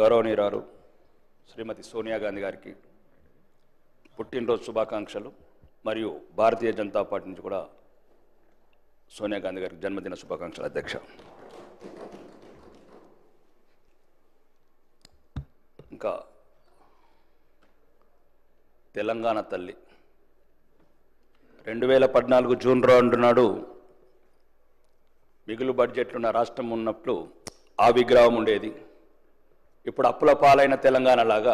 గౌరవనీయురాలు శ్రీమతి సోనియా గాంధీ గారికి పుట్టినరోజు శుభాకాంక్షలు మరియు భారతీయ జనతా పార్టీ నుంచి కూడా సోనియా గాంధీ గారికి జన్మదిన శుభాకాంక్షలు అధ్యక్ష ఇంకా తెలంగాణ తల్లి రెండు వేల పద్నాలుగు జూన్ రెండు నాడు మిగులు బడ్జెట్లున్న రాష్ట్రం ఉన్నప్పుడు ఆ విగ్రహం ఉండేది ఇప్పుడు అప్పుల పాలైన తెలంగాణ లాగా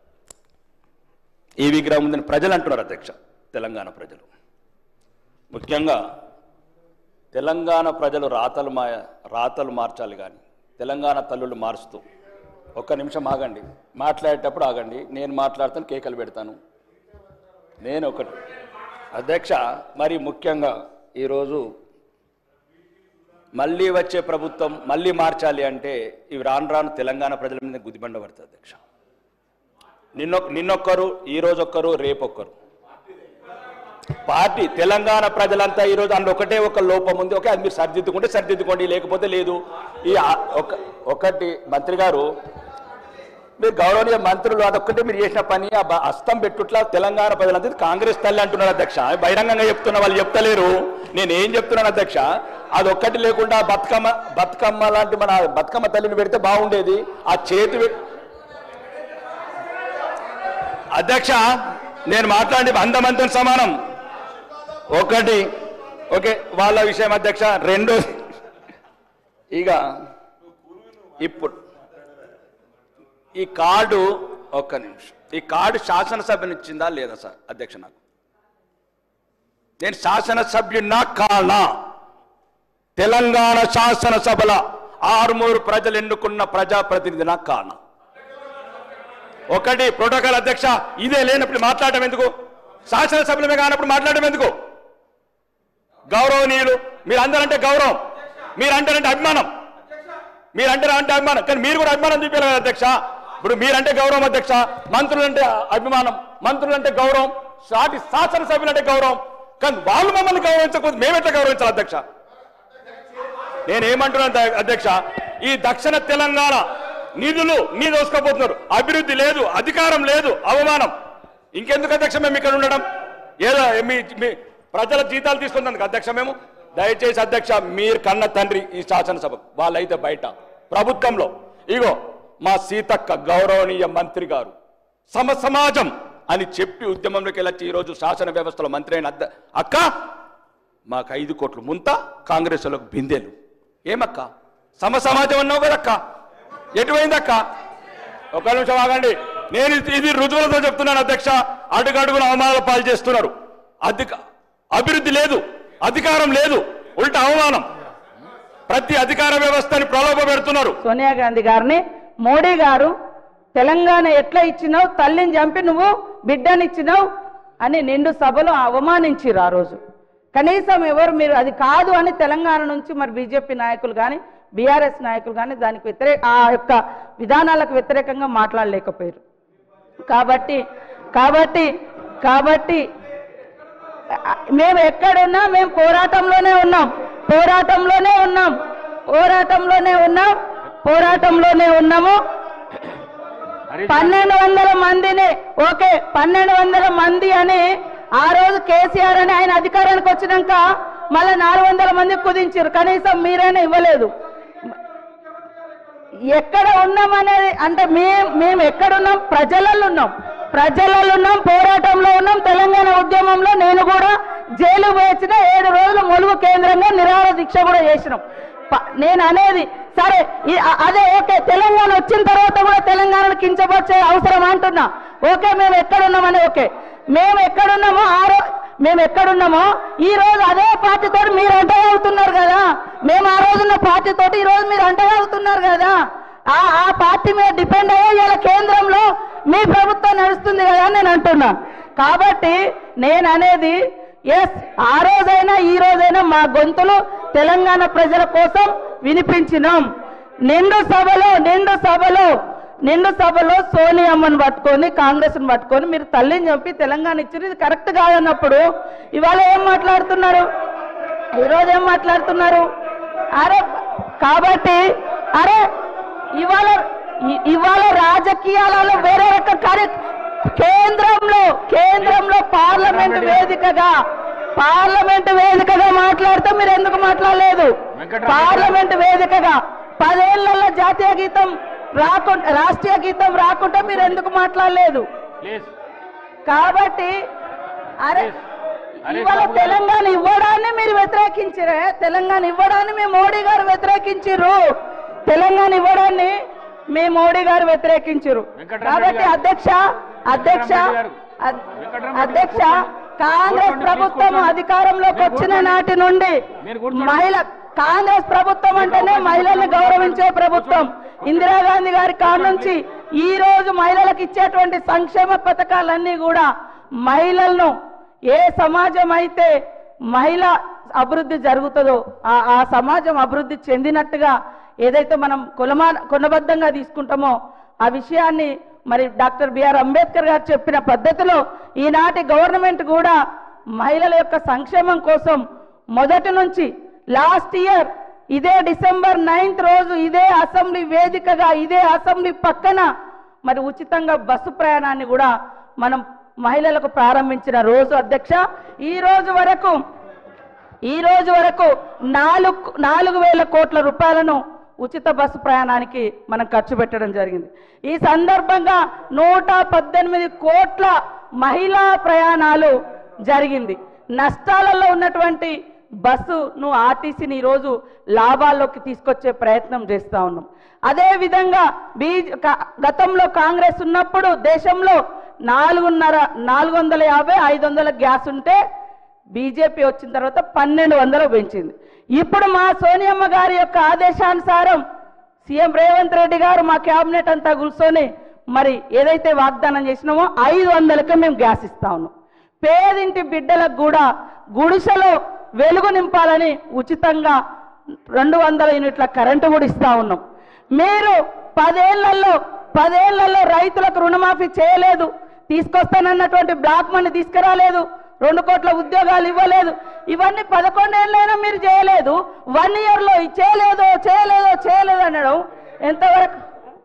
ఈ విగ్రహం ఉందని ప్రజలు అంటున్నారు అధ్యక్ష తెలంగాణ ప్రజలు ముఖ్యంగా తెలంగాణ ప్రజలు రాతలు మా రాతలు మార్చాలి కానీ తెలంగాణ తల్లులు మారుస్తూ ఒక్క నిమిషం ఆగండి మాట్లాడేటప్పుడు ఆగండి నేను మాట్లాడతాను కేకలు పెడతాను నేను ఒకటి అధ్యక్ష మరి ముఖ్యంగా ఈరోజు మళ్ళీ వచ్చే ప్రభుత్వం మళ్ళీ మార్చాలి అంటే ఇవి రాను రాను తెలంగాణ ప్రజల మీద గుదిబండ పడుతుంది అధ్యక్ష నిన్నొ నిన్నొక్కరు ఈ రోజు ఒక్కరు రేపొక్కరు పార్టీ తెలంగాణ ప్రజలంతా ఈరోజు అందులో ఒకటే ఒక లోపం ఉంది ఓకే అది మీరు సరిదిద్దుకుంటే సరిదిద్దుకోండి లేకపోతే లేదు ఈ ఆ- ఒక ఒకటి మంత్రి గారు మీరు గౌరవనీయ మంత్రులు అదొక్కటే మీరు చేసిన పని ఆ బ- అస్తం పెట్టుట్లా తెలంగాణ ప్రజలంతా ఇది కాంగ్రెస్ తల్లి అంటున్నారు అధ్యక్ష బహిరంగంగా చెప్తున్న వాళ్ళు చెప్తలేరు నేను ఏం చెప్తున్నాను అధ్యక్ష అదొక్కటి లేకుండా బతుకమ్మ బతుకమ్మ లాంటి మన బతుకమ్మ తల్లిని పెడితే బాగుండేది ఆ చేతి పె- అధ్యక్ష నేను మాట్లాడి అందమంతం సమానం ఒకటి ఓకే వాళ్ళ విషయం అధ్యక్ష రెండో ఇక ఇప్పుడు ఈ కార్డు ఒక్క నిమిషం ఈ కార్డు శాసనసభనిచ్చిందా లేదా సార్ అధ్యక్ష నాకు నేను శాసనసభ్యున్నా కానా తెలంగాణ శాసనసభల ఆరుమూరు ప్రజలు ఎన్నుకున్న ప్రజాప్రతినిధినా కానా ఒకటి ప్రోటోకాల్ అధ్యక్ష ఇదే లేనప్పుడు మాట్లాడటం ఎందుకు శాసనసభ్యులమే కానప్పుడు మాట్లాడటం ఎందుకు గౌరవనీయులు మీరు అందరంటే గౌరవం మీరు అంటారంటే అభిమానం మీరు అంటే అంటే అభిమానం కానీ మీరు కూడా అభిమానం చూపించాలి కదా అధ్యక్ష ఇప్పుడు మీరంటే గౌరవం అధ్యక్ష మంత్రులంటే అభిమానం మంత్రులంటే గౌరవం సాటి శాసనసభ్యులంటే గౌరవం కానీ వాళ్ళు మమ్మల్ని గౌరవించకపోతే మేమెట్లా గౌరవించాలి అధ్యక్ష నేనేమంటున్నాను ద- అధ్యక్ష ఈ దక్షిణ తెలంగాణ నిధులు నీ దోసుకోపోతున్నారు అభివృద్ధి లేదు అధికారం లేదు అవమానం ఇంకెందుకు అధ్యక్ష మేము ఇక్కడ ఉండడం ఏదో మీ మీ ప్రజల జీతాలు తీసుకున్నందుకు అధ్యక్ష మేము దయచేసి అధ్యక్ష మీరు కన్న తండ్రి ఈ శాసనసభ వాళ్ళైతే బయట ప్రభుత్వంలో ఇగో మా సీతక్క గౌరవనీయ మంత్రి గారు సమ సమాజం అని చెప్పి ఉద్యమంలోకి వెళ్ళొచ్చి ఈరోజు శాసన వ్యవస్థలో మంత్రి అయిన అద్ద- అక్క మాకు ఐదు కోట్లు ముంత కాంగ్రెస్ వాళ్ళకు బిందెలు ఏమక్క సమ సమాజం అన్నావు కదక్క ఎటువైందక్క ఒక నిమిషం ఆగండి నేను ఇది- ఇది రుజువులతో చెప్తున్నాను అధ్యక్ష అడుగడుగున అవమానాల పాలు చేస్తున్నారు అధిక అభివృద్ధి లేదు అధికారం లేదు ఉల్టా అవమానం ప్రతి అధికార వ్యవస్థని ప్రలోభ పెడుతున్నారు సోనియా గాంధీ గారిని మోడీ గారు తెలంగాణ ఎట్లా ఇచ్చినావు తల్లిని చంపి నువ్వు బిడ్డనిచ్చినావు అని నిండు సభలో అవమానించిరు ఆ రోజు కనీసం ఎవరు మీరు అది కాదు అని తెలంగాణ నుంచి మరి బీజేపీ నాయకులు కానీ బీఆర్ఎస్ నాయకులు కానీ దానికి వ్యతిరేక ఆ యొక్క విధానాలకు వ్యతిరేకంగా మాట్లాడలేకపోయారు కాబట్టి కాబట్టి కాబట్టి మేము ఎక్కడున్నా మేము పోరాటంలోనే ఉన్నాం పోరాటంలోనే ఉన్నాం పోరాటంలోనే ఉన్నాం పోరాటంలోనే ఉన్నాము పన్నెండు వందల మందిని ఓకే పన్నెండు వందల మంది అని ఆ రోజు కేసీఆర్ అని ఆయన అధికారానికి వచ్చినాక మళ్ళీ నాలుగు వందల మంది కుదించారు కనీసం మీరైనా ఇవ్వలేదు ఎక్కడ ఉన్నాం అనేది అంటే మేము మేము ఎక్కడున్నాం ప్రజలలో ఉన్నాం ప్రజలలో ఉన్నాం పోరాటంలో ఉన్నాం తెలంగాణ ఉద్యమంలో నేను కూడా జైలు వేసిన ఏడు రోజులు మొలుగు కేంద్రంగా నిరాహార దీక్ష కూడా చేసినాం ప- నేను అనేది సరే ఈ- అ- అదే ఓకే తెలంగాణ వచ్చిన తర్వాత కూడా తెలంగాణను కించపరిచే అవసరం అంటున్నా ఓకే మేము ఎక్కడున్నామని ఓకే మేము ఎక్కడున్నామో ఆ రో మేము ఎక్కడున్నామో ఈ రోజు అదే పార్టీతో మీరు అంటగా అవుతున్నారు కదా మేము ఆ రోజున్న పార్టీతోటి ఈ రోజు మీరు అంటగా అవుతున్నారు కదా ఆ ఆ పార్టీ మీద డిపెండ్ అయ్యే ఇవాళ కేంద్రంలో మీ ప్రభుత్వం నడుస్తుంది కదా అని నేను అంటున్నా కాబట్టి నేను అనేది ఎస్ ఆ రోజైనా ఈ రోజైనా మా గొంతులు తెలంగాణ ప్రజల కోసం వినిపించినాం నిండు సభలో నిండు సభలో నిండు సభలో సోనియమ్మను పట్టుకొని కాంగ్రెస్ను పట్టుకొని మీరు తల్లిని చంపి తెలంగాణ ఇచ్చారు ఇది కరెక్ట్ కాదన్నప్పుడు ఇవాళ ఏం మాట్లాడుతున్నారు ఈరోజు ఏం మాట్లాడుతున్నారు అరే కాబట్టి అరే ఇవాళ ఇ- ఇవాళ రాజకీయాలలో వేరే రక కార్య కేంద్రంలో కేంద్రంలో పార్లమెంట్ వేదికగా పార్లమెంట్ వేదికగా మాట్లాడితే మీరు ఎందుకు మాట్లాడలేదు వెంకటరామరెడ్డి పార్లమెంట్ వేదికగా పదేళ్లలో జాతీయ గీతం రాకుండా రాష్ట్రీయ గీతం రాకుండా మీరు ఎందుకు మాట్లాడలేదు ప్లీజ్ కాబట్టి అరే హరీష్ ఇవాళ బాబు గారు. తెలంగాణ ఇవ్వడాన్ని మీరు వ్యతిరేకించరే తెలంగాణ ఇవ్వడాన్ని మీ మోడీ గారు వ్యతిరేకించారు తెలంగాణ ఇవ్వడాన్ని మీ మోడీ గారు వ్యతిరేకించారు వెంకటరామరెడ్డి కాబట్టి గారు. అధ్యక్ష అధ్యక్ష వెంకటరామరెడ్డి గారు. అద్- వెంకటరామరెడ్డి అధ్యక్ష కూర్చోండి. కాంగ్రెస్ కూర్చోండి, ప్రభుత్వం కూర్చోండి. అధికారంలోకి మీరు వచ్చిన కూర్చోండి. నాటి నుండి మీరు కూర్చోండి. మహిళ కాంగ్రెస్ ప్రభుత్వం అంటేనే మహిళల్ని గౌరవించే ప్రభుత్వం ఇందిరాగాంధీ గారి కాడ నుంచి ఈ రోజు మహిళలకు ఇచ్చేటువంటి సంక్షేమ పథకాలన్నీ కూడా మహిళలను ఏ సమాజం అయితే మహిళ అభివృద్ధి జరుగుతుందో ఆ ఆ సమాజం అభివృద్ధి చెందినట్టుగా ఏదైతే మనం కులమా కులబద్ధంగా తీసుకుంటామో ఆ విషయాన్ని మరి డాక్టర్ బిఆర్ అంబేద్కర్ గారు చెప్పిన పద్ధతిలో ఈనాటి గవర్నమెంట్ కూడా మహిళల యొక్క సంక్షేమం కోసం మొదటి నుంచి లాస్ట్ ఇయర్ ఇదే డిసెంబర్ నైన్త్ రోజు ఇదే అసెంబ్లీ వేదికగా ఇదే అసెంబ్లీ పక్కన మరి ఉచితంగా బస్సు ప్రయాణాన్ని కూడా మనం మహిళలకు ప్రారంభించిన రోజు అధ్యక్ష ఈ రోజు వరకు ఈ రోజు వరకు నాలుగు నాలుగు వేల కోట్ల రూపాయలను ఉచిత బస్సు ప్రయాణానికి మనం ఖర్చు పెట్టడం జరిగింది ఈ సందర్భంగా నూట పద్దెనిమిది కోట్ల మహిళా ప్రయాణాలు జరిగింది నష్టాలలో ఉన్నటువంటి బస్సును ఆర్టీసీని ఈరోజు లాభాల్లోకి తీసుకొచ్చే ప్రయత్నం చేస్తా ఉన్నాం అదే విధంగా బీజ్ క- గతంలో కాంగ్రెస్ ఉన్నప్పుడు దేశంలో నాలుగున్నర నాలుగు వందల యాభై ఐదు వందల గ్యాస్ ఉంటే బీజేపీ వచ్చిన తర్వాత పన్నెండు వందలు పెంచింది ఇప్పుడు మా సోనియమ్మ గారి యొక్క ఆదేశానుసారం సీఎం రేవంత్ రెడ్డి గారు మా క్యాబినెట్ అంతా కూర్చొని మరి ఏదైతే వాగ్దానం చేసినామో ఐదు వందలకే మేము గ్యాస్ ఇస్తా ఉన్నాం పేదింటి బిడ్డలకు కూడా గుడిసెలో వెలుగు నింపాలని ఉచితంగా రెండు వందల యూనిట్ల కరెంటు కూడా ఇస్తా ఉన్నాం మీరు పదేళ్లలో పదేళ్లలో రైతులకు రుణమాఫీ చేయలేదు తీసుకొస్తానన్నటువంటి బ్లాక్ మనీ తీసుకురాలేదు రెండు కోట్ల ఉద్యోగాలు ఇవ్వలేదు ఇవన్నీ పదకొండేళ్ళైనా మీరు చేయలేదు వన్ ఇయర్లో చేయలేదు చేయలేదు చేయలేదు అనడం ఎంతవరకు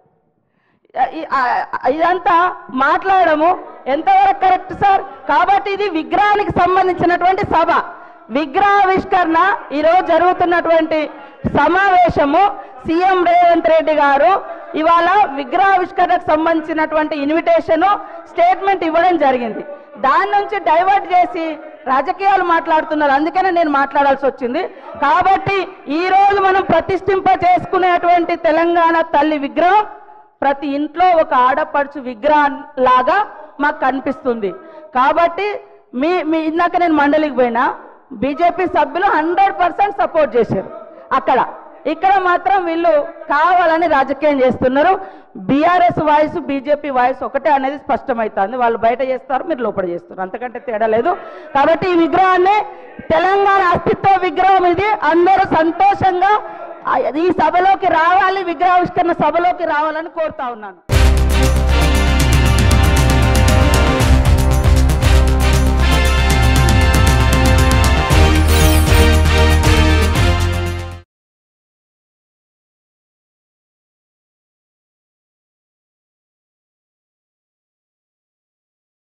ఈ- ఆ- ఇదంతా మాట్లాడము ఎంతవరకు కరెక్ట్ సార్ కాబట్టి ఇది విగ్రహానికి సంబంధించినటువంటి సభ విగ్రహావిష్కరణ ఈరోజు జరుగుతున్నటువంటి సమావేశము సీఎం రేవంత్ రెడ్డి గారు ఇవాళ విగ్రహావిష్కరణకు సంబంధించినటువంటి ఇన్విటేషన్ స్టేట్మెంట్ ఇవ్వడం జరిగింది దాని నుంచి డైవర్ట్ చేసి రాజకీయాలు మాట్లాడుతున్నారు అందుకనే నేను మాట్లాడాల్సి వచ్చింది కాబట్టి ఈ రోజు మనం ప్రతిష్ఠింప చేసుకునేటువంటి తెలంగాణ తల్లి విగ్రహం ప్రతి ఇంట్లో ఒక ఆడపడుచు విగ్రహం లాగా మాకు కనిపిస్తుంది కాబట్టి మీ మీ ఇందాక నేను మండలికి పోయినా బీజేపీ సభ్యులు హండ్రెడ్ పర్సెంట్ సపోర్ట్ చేశారు అక్కడ ఇక్కడ మాత్రం వీళ్ళు కావాలని రాజకీయం చేస్తున్నారు బీఆర్ఎస్ వాయిస్ బీజేపీ వాయిస్ ఒకటే అనేది స్పష్టమవుతుంది వాళ్ళు బయట చేస్తారు మీరు లోపల చేస్తారు అంతకంటే తేడా లేదు కాబట్టి ఈ విగ్రహాన్ని తెలంగాణ అస్తిత్వ విగ్రహం ఇది అందరూ సంతోషంగా ఆ- ఈ సభలోకి రావాలి విగ్రహావిష్కరణ సభలోకి రావాలని కోరుతా ఉన్నాను